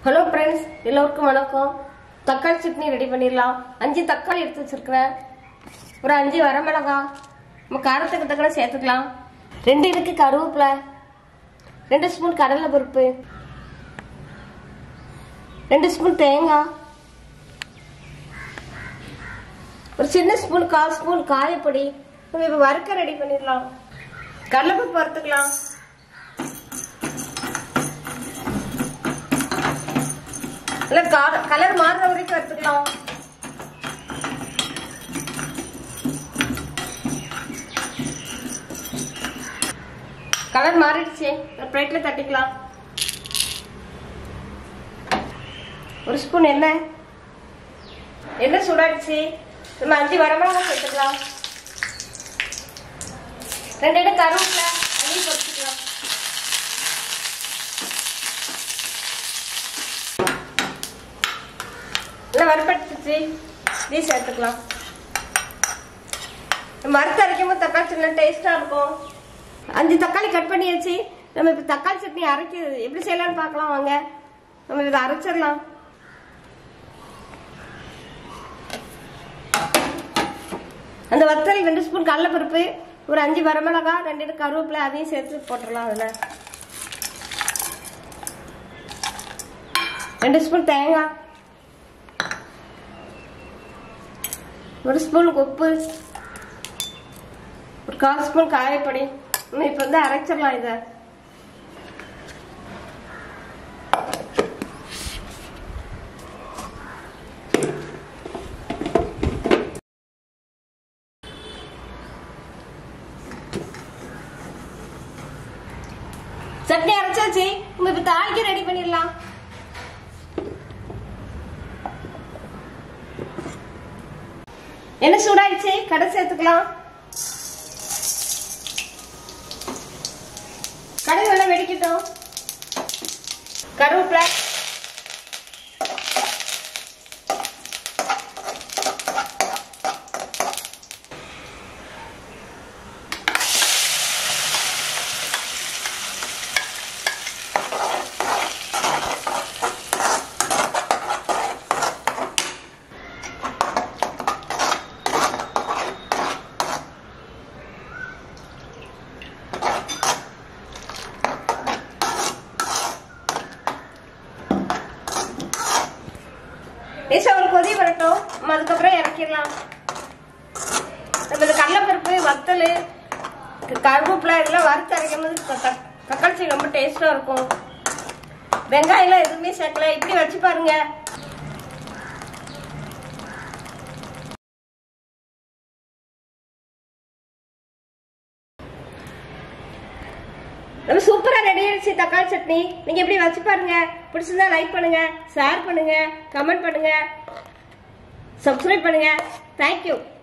hello friends எல்லோருக்கும் வணக்கம் தக்காளி சட்னி ரெடி பண்ணிடலாம் அஞ்சு தக்காளி எடுத்து வச்சிருக்கிறேன் ஒரு அஞ்சு வரமிளகா நம்ம காரத்துக்கு தக்கன சேர்த்துக்கலாம் ரெண்டு இருக்கு கருவேப்பிலை ரெண்டு ஸ்பூன் கடலை பருப்பு ரெண்டு ஸ்பூன் தேங்காய் ஒரு சின்ன ஸ்பூன் கால் ஸ்பூன் காயப்பொடி நம்ம இப்போ வறுக்க ரெடி பண்ணிடலாம் கடலைப்பருப்பு வறுத்துக்கலாம் இல்ல கலர் மாறுற வரைக்கும் வறுத்துக்கலாம் கலர் மாறிடுச்சு பிளேட்ல தட்டிக்கலாம் ஒரு ஸ்பூன் எண்ணெய் எண்ணெய் சூடாடுச்சு நம்ம அஞ்சு வரமிளகா சேர்த்துக்கலாம் ரெண்டு இடம் கருவேப்பிலை அதையும் பொரிச்சுக்கலாம் நல்லா வறுப்படுத்துச்சு இதையும் சேர்த்துக்கலாம் வறுத்து அரைக்கும் போது தக்காளி சட்னி டேஸ்டாக இருக்கும் அஞ்சு தக்காளி கட் பண்ணியாச்சு நம்ம இப்போ தக்காளி சட்னி அரைக்க எப்படி செய்யலாம்னு பார்க்கலாம் வாங்க நம்ம இதை அரைச்சிடலாம் அந்த வத்தல் ரெண்டு ஸ்பூன் கடலைப்பருப்பு ஒரு அஞ்சு வரமிளகா ரெண்டு கருவேப்பிலை அதையும் சேர்த்து போட்டுடலாம் அதில் ரெண்டு ஸ்பூன் தேங்காய் ஒரு ஸ்பூன் உப்பு ஒரு கால் ஸ்பூன் காயப்பொடி நம்ம இப்போ வந்து அரைச்சிடலாம் இதை சட்னி அரைச்சாச்சு நம்ம இப்போ தாளிக்க ரெடி பண்ணிடலாம் என்ன சூடாயிடுச்சு கடை சேர்த்துக்கலாம் கடை நல்லா வெடிக்கட்டும் கருவேப்பிலை லேசா ஒரு கொதி வரட்டும் நம்ம அதுக்கப்புறம் இறக்கிடலாம் நம்ம இந்த கடலைப்பருப்பு வத்தல் கருவேப்பிலை இதெல்லாம் வறுத்து அரைக்கும் போது த- த- தக்காளி சட்னி ரொம்ப டேஸ்டா இருக்கும் வெங்காயம்லாம் எதுவுமே சேர்க்கல இப்படி வச்சு பாருங்க நம்ம சூப்பரா ரெடி ஆயிடுச்சு தக்காளி சட்னி நீங்க எப்படி வச்சு பாருங்க பிடிச்சிருந்தா லைக் பண்ணுங்க ஷேர் பண்ணுங்க கமெண்ட் பண்ணுங்க சப்ஸ்கிரைப் பண்ணுங்க தேங்க்யூ